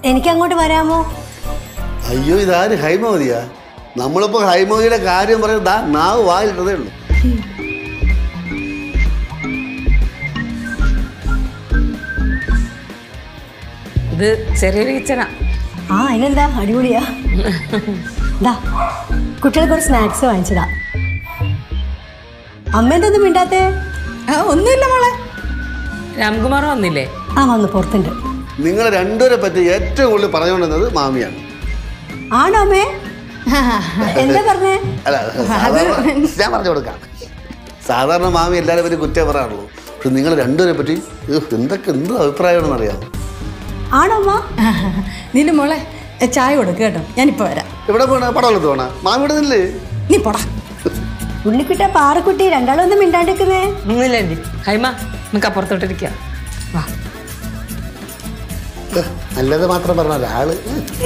എനിക്ക് അങ്ങോട്ട് വരാമോ അയ്യോ ഇതാര് ഹൈമോദിയാ നമ്മളിപ്പോ ഹൈമോദിയുടെ കാര്യം പറയുന്നത് ദാ നാവ് വായിലിട്ടതേ ഉള്ളൂ ഇത് ചെറിയൊരു കിച്ചണാ ആ അതിനെന്താ അടിപൊളിയാ ദാ കുട്ടികൾക്ക് ഒരു സ്നാക്സ് വാങ്ങിച്ചതാ അമ്മ എന്തൊന്നും മിണ്ടാത്തേ ആ, ഒന്നുമില്ല മോളെ രാംകുമാർ വന്നില്ലേ ആ വന്നു പുറത്തുണ്ട് നിങ്ങൾ രണ്ടുപേരെ പറ്റി ഏറ്റവും കൂടുതൽ പറഞ്ഞുകൊണ്ടിരുന്നത് മാമിയാണ് ആണോ അമ്മേ എന്താ പറഞ്ഞേ അല്ല സാധാരണ ഞാൻ പറഞ്ഞു കൊടുക്കാം സാധാരണ മാമി എല്ലാവരെ പറ്റി കുറ്റം പറയാറുള്ളൂ പക്ഷെ നിങ്ങൾ രണ്ടുപേരെ പറ്റി ഉഹ്, എന്തൊക്കെ എന്ത് അഭിപ്രായമാണെന്ന് അറിയാമോ ആണോ അമ്മ നിന്റെ മോളെ എ, ചായ കൊടുക്ക് കേട്ടോ ഞാനിപ്പോ വരാം എവിടെ പോണ പടവലത്ത് പോണ മാമി ഇവിടെ നിന്നില്ലേ നീ പോടാ ഉണ്ണിക്കുട്ട പാറക്കുട്ടി രണ്ടാളും ഒന്നും മിണ്ടാണ്ടിരിക്കുന്നേ ഒന്നുമില്ല ആൻറ്റി ഹൈമ നമുക്ക് അപ്പുറത്തോട്ടിരിക്കാം വാ ഉഹ്, നല്ലത് മാത്രം പറഞ്ഞ ഒരാള്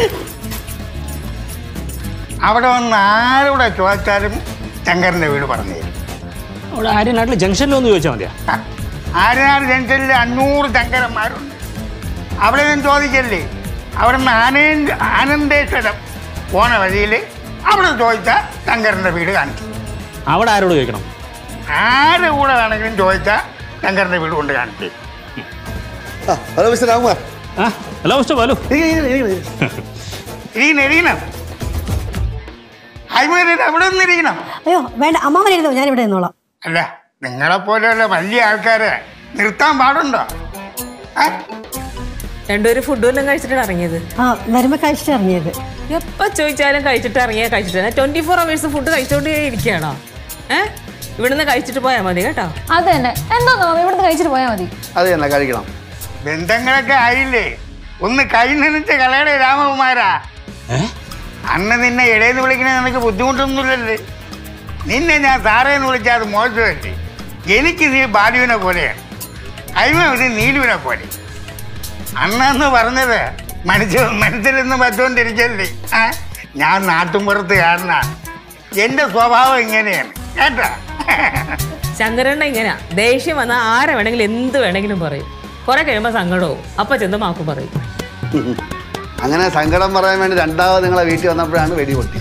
അവിടെ വന്ന് ആരോടെ ചോദിച്ചാലും ശങ്കരൻ്റെ വീട് പറഞ്ഞു തരും അവിടെ ആര്യനാട്ടിൽ ജംഗ്ഷനിലൊന്ന് ചോദിച്ചാൽ മതിയാ ആ, ആര്യനാട് ജംഗ്ഷനിൽ അഞ്ഞൂറ് ശങ്കരന്മാരുണ്ട് അവിടെ ഞാൻ ചോദിക്കല്ലേ അവിടെ നിന്ന് ആനന്ദ ആനന്ദേശ്വരം പോണ വഴിയിൽ അവിടെ ചോദിച്ചാൽ ശങ്കരൻ്റെ വീട് കാണിച്ചു അവിടെ ആരോട് ചോദിക്കണം ആരുടെ കൂടെ വേണമെങ്കിലും ചോദിച്ചാൽ ശങ്കരൻ്റെ വീട് കൊണ്ട് കാണിച്ചു തരും. ആ, ഹലോ മിസ്റ്റർ രാംകുമാർ ആ ഹലോ മിസ്റ്റർ ബാലു ഇരിക്ക്, ഇരിക്ക്, ഇരിക്ക്. ഇരിക്കണം ഇരിക്കണം ഹൈമേരി അവിടെ നിന്ന് ഇരിക്കണം അയ്യോ വേണ്ട അമ്മാവൻ ഇരുന്നോ ഞാൻ ഇവിടെ നിന്നോളാം അല്ല നിങ്ങളെപ്പോലെയുള്ള വലിയ ആൾക്കാരെ നിർത്താൻ പാടുണ്ടോ ഏ? രണ്ടുപേരും ഫുഡ് വല്ലതും കഴിച്ചിട്ടാണ് ഇറങ്ങിയത് ആ വരുമ്പോ കഴിച്ചിട്ട് ഇറങ്ങിയത് എപ്പോ ചോദിച്ചാലും കഴിച്ചിട്ട് ഇറങ്ങിയാ കഴിച്ചിട്ട് ട്വന്റി ഫോർ അവേഴ്സ് ഫുഡ് കഴിച്ചോണ്ടേ ഇരിക്കുകയാണോ ഏ ഇവിടുന്ന് കഴിച്ചിട്ട് പോയാൽ മതി കേട്ടോ അത് തന്നെ എന്താ ഇവിടുന്ന് കഴിച്ചിട്ട് പോയാൽ മതി അത് തന്നെ കഴിക്കണം ബന്ധങ്ങളൊക്കെ ആയില്ലേ ഒന്ന് കൈ നനച്ച് കളയുടെ രാമകുമാരാ അന്ന് നിന്നെ ഇടയെന്ന് വിളിക്കണ നിനക്ക് ബുദ്ധിമുട്ടൊന്നുമില്ലല്ലേ നിന്നെ ഞാൻ സാറേ എന്ന് വിളിച്ചാൽ അത് മോശമല്ലേ എനിക്ക് നീ ബാലുവിനെ പോലെയാണ് അയിമ ഇത് നീലുവിനെ പോലെ അന്നെന്ന് പറഞ്ഞത് മനസ്സിൽ മനസ്സിലൊന്ന് പറ്റുകൊണ്ടിരിക്കല്ലേ ആ ഞാൻ നാട്ടുമ്പുറത്ത് കാണുന്ന എൻ്റെ സ്വഭാവം ഇങ്ങനെയാണ് കേട്ടാ ശങ്കരണ്ണ ഇങ്ങനെയാ ദേഷ്യം വന്നാൽ ആരെ വേണമെങ്കിലും എന്ത് വേണമെങ്കിലും പറയും കുറെ കഴിയുമ്പോൾ സങ്കടവും അപ്പൊ ചെന്ന് മാക്കും പറയും അങ്ങനെ സങ്കടം പറയാൻ വേണ്ടി രണ്ടാമത് നിങ്ങളെ വീട്ടിൽ വന്നപ്പോഴാണ് വെടി പൊട്ടിയത്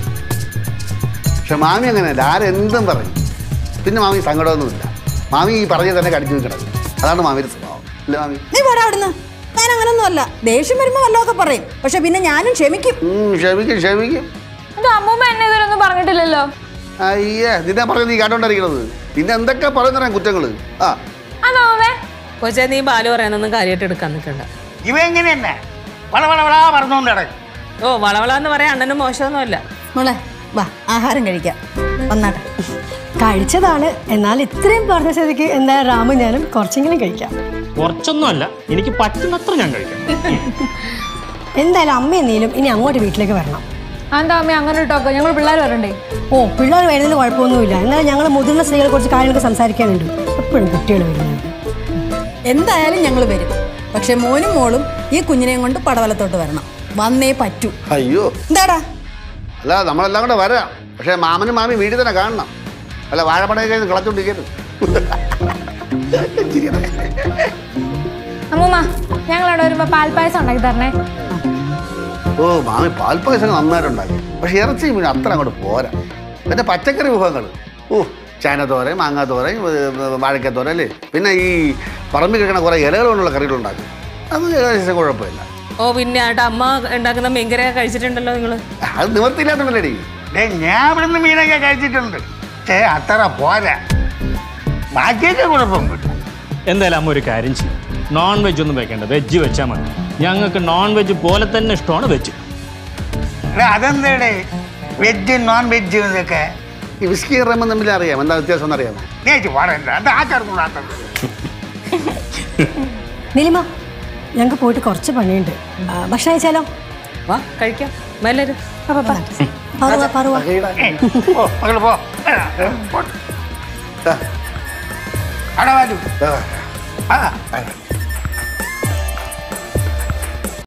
പക്ഷെ മാമി അങ്ങനെയല്ല ആരെന്തും പറയും പിന്നെ മാമി സങ്കടമൊന്നുമില്ല മാമി ഈ പറഞ്ഞ തന്നെ കടിച്ചു കിടക്കും അതാണ് മാമിയുടെ സ്വഭാവം അല്ലേ മാമി നീ പോടാ അവിടുന്ന് ഞാൻ അങ്ങനൊന്നും അല്ല ദേഷ്യം വരുമ്പോ വല്ലതൊക്കെ പറയും പക്ഷെ പിന്നെ ഞാനും ക്ഷമിക്കും ഉം, ക്ഷമിക്കും ക്ഷമിക്കും ഇത് അമ്മൂമ്മ എന്നെ ഇതുവരൊന്നും പറഞ്ഞിട്ടില്ലല്ലോ അയ്യേ നിന്നെ പറഞ്ഞ് നീ കേട്ടോണ്ടിരിക്കണത് പിന്നെ എന്തൊക്കെ പറയുന്ന കുറ്റങ്ങള് ആ അതാ അമ്മൂമ്മേ കൊച്ചെ നീ ബാലു പറയാനൊന്നും കാര്യമായിട്ട് എടുക്കാൻ നിൽക്കണ്ട ഇവ എങ്ങനെയന്നെ വള വള വളാ പറഞ്ഞുകൊണ്ട് കിടക്കും ഓ വളവളാന്ന് പറയാൻ അണ്ണനും മോശമൊന്നുമല്ല മോളെ വാ ആഹാരം കഴിക്കാം വന്നാട്ടെ കഴിച്ചതാണ് എന്നാൽ ഇത്രയും പറഞ്ഞ സ്ഥിതിക്ക് എന്താ രാമു ഞാനും കുറച്ചെങ്കിലും കഴിക്കാം കുറച്ചൊന്നും അല്ല എനിക്ക് പറ്റുന്നത്ര ഞാൻ കഴിക്കാം എന്തായാലും അമ്മയും നീലും ഇനി അങ്ങോട്ട് വീട്ടിലേക്ക് വരണം എന്താ അമ്മ അങ്ങനെ ഇട്ടോക്കോ ഞങ്ങൾ പിള്ളേർ വരണ്ടേ ഓ പിള്ളേർ വരുന്നതിൽ കുഴപ്പമൊന്നുമില്ല എന്നാലും ഞങ്ങൾ മുതിർന്ന സ്ത്രീകളെ കുറിച്ച് കാര്യങ്ങളൊക്കെ സംസാരിക്കാനുണ്ട് എപ്പോഴും കുട്ടികൾ വരുന്നുണ്ട് എന്തായാലും ഞങ്ങൾ വരും പക്ഷെ മോനും മോളും ഈ കുഞ്ഞിനെയും കൊണ്ട് പടവലത്തോട്ട് വരണം വന്നേ പറ്റൂ അയ്യോ എന്താടാ അല്ല നമ്മളെല്ലാം കൂടെ വരാം പക്ഷെ മാമനും മാമി വീട്ടിൽ തന്നെ കാണണം അല്ല വാഴപ്പടയൊക്കെ കഴിഞ്ഞ് കളച്ചോണ്ടിരിക്കരുത് അമ്മൂമ്മ ഞങ്ങൾ അവിടെ വരുമ്പോ പാൽപ്പായസം ഉണ്ടാക്കി തരണേ ഓ മാമി പാൽപ്പായസം നന്നായിട്ടുണ്ടാക്കി പക്ഷെ ഇറച്ചി മീൻ അത്ര അങ്ങോട്ട് പോരാ പിന്നെ പച്ചക്കറി വിഭവങ്ങൾ ഓ ചാനത്തോരൻ മാങ്ങാത്തോരൻ വാഴക്കത്തോരൻ അല്ലേ പിന്നെ ഈ പറമ്പിൽ കിടക്കുന്ന കുറേ ഇലകൾ കൊണ്ടുള്ള കറികളുണ്ടാക്കും അത് ഏകദേശം കുഴപ്പമില്ല ഓ പിന്നെ ആട്ടെ അമ്മ ഉണ്ടാക്കുന്ന മീൻകറി കഴിച്ചിട്ടുണ്ടല്ലോ നിങ്ങള് അത് നിവർത്തിയില്ലാത്തല്ലേ ഡേ ഞാൻ ഇവിടുന്ന് മീനൊക്കെ കഴിച്ചിട്ടുണ്ട് പക്ഷേ അത്ര പോരാ ബാക്കിയൊക്കെ കുഴപ്പം കിട്ടും എന്തായാലും അമ്മ ഒരു കാര്യം ചെയ്യും നോൺ വെജ് ഒന്നും വെക്കേണ്ട വെജ് വെച്ചാൽ മതി ഞങ്ങൾക്ക് നോൺ വെജ് പോലെ തന്നെ ഇഷ്ടമാണ് വെജ് എടാ, അതെന്തേടേ വെജ് നോൺ വെജ് ഇതൊക്കെ ഈ വിസ്കി റമ്മൻ തമ്മിൽ അറിയാം എന്താ വ്യത്യാസം എന്നറിയാമോ നേച്ച് പാടണ്ട അത് ആചാർക്കുള്ളാത്തത് നീലിമ ഞങ്ങൾക്ക് പോയിട്ട് കുറച്ച് പണിയുണ്ട് ആ, ഭക്ഷണം കഴിച്ചാലോ വാ കഴിക്കാം മെല്ലരും പറവ പറവ ഓ മകള് പോ പോട്ടെ. അവിടെ വരൂ ആ